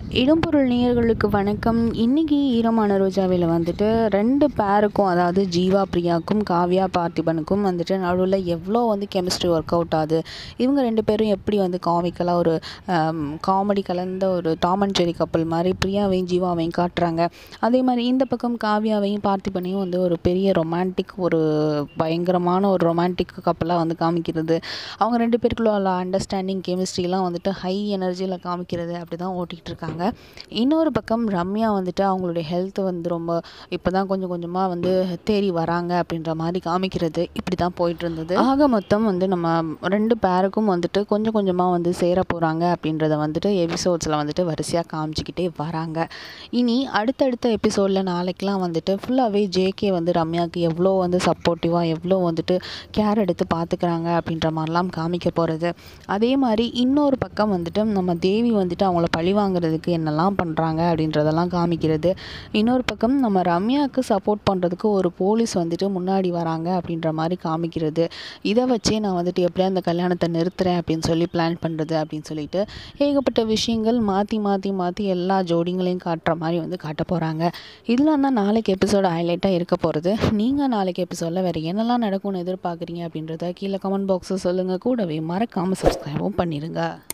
இடம்பொருள் நேயர்களுக்கு வணக்கம் இன்றைக்கி ஈரமான ரோஜாவில் வந்துட்டு ரெண்டு பேருக்கும் அதாவது ஜீவா பிரியாக்கும் காவ்யா பார்த்திபனுக்கும் வந்துட்டு நடுவில் எவ்வளோ வந்து கெமிஸ்ட்ரி ஒர்க் அவுட் ஆகுது இவங்க ரெண்டு பேரும் எப்படி வந்து காமிக்கலாக ஒரு காமெடி கலந்த ஒரு டாம் அண்ட் ஜெரி கப்பல் மாதிரி பிரியாவையும் ஜீவாவையும் காட்டுறாங்க அதே மாதிரி இந்த பக்கம் காவ்யாவையும் பார்த்திபனையும் வந்து ஒரு பெரிய ரொமான்டிக் ஒரு பயங்கரமான ஒரு ரொமான்டிக் கப்பலாக வந்து காமிக்கிறது அவங்க ரெண்டு பேருக்குள்ள உள்ள அண்டர்ஸ்டாண்டிங் கெமிஸ்ட்ரிலாம் வந்துட்டு ஹை எனர்ஜியில் காமிக்கிறது அப்படி தான் ஓட்டிகிட்டு இருக்காங்க இன்னொரு பக்கம் ரம்யா வந்துட்டு அவங்களுடைய ஹெல்த் வந்து ரொம்ப இப்போ தான் கொஞ்சம் கொஞ்சமாக வந்து தேறி வராங்க அப்படின்ற மாதிரி காமிக்கிறது இப்படி தான் போயிட்டு இருந்தது ஆக மொத்தம் வந்து நம்ம ரெண்டு பேருக்கும் வந்துட்டு கொஞ்சம் கொஞ்சமாக வந்து சேர போகிறாங்க அப்படின்றத வந்துட்டு எபிசோட்ஸில் வந்துட்டு வரிசையாக காமிச்சிக்கிட்டே வராங்க இனி அடுத்தடுத்த எபிசோடில் நாளைக்கெலாம் வந்துட்டு ஃபுல்லாகவே ஜேகே வந்து ரம்யாவுக்கு எவ்வளோ வந்து சப்போர்ட்டிவாக எவ்வளோ வந்துட்டு கேர் எடுத்து பார்த்துக்கிறாங்க அப்படின்ற மாதிரிலாம் காமிக்க போகிறது அதே மாதிரி இன்னொரு பக்கம் வந்துட்டு நம்ம தேவி வந்துட்டு அவங்கள பழி வாங்குறதுக்கு என்னெல்லாம் பண்ணுறாங்க அப்படின்றதெல்லாம் காமிக்கிறது இன்னொரு பக்கம் நம்ம ரம்யாவுக்கு சப்போர்ட் பண்ணுறதுக்கு ஒரு போலீஸ் வந்துட்டு முன்னாடி வராங்க அப்படின்ற மாதிரி காமிக்கிறது இதை வச்சே நான் வந்துட்டு எப்படியா அந்த கல்யாணத்தை நிறுத்துறேன் அப்படின்னு சொல்லி பிளான் பண்ணுறது அப்படின்னு சொல்லிட்டு ஏகப்பட்ட விஷயங்கள் மாற்றி மாற்றி மாற்றி எல்லா ஜோடிங்களையும் காட்டுற மாதிரி வந்து காட்ட போகிறாங்க இதெல்லாம் தான் நாளைக்கு எபிசோடு ஹைலைட்டாக இருக்க போகிறது நீங்கள் நாளைக்கு எபிசோடில் வேறு என்னெல்லாம் நடக்கும்னு எதிர்பார்க்குறீங்க அப்படின்றத கீழே கமெண்ட் பாக்ஸில் சொல்லுங்கள் கூடவே மறக்காமல் சப்ஸ்கிரைபும் பண்ணிடுங்க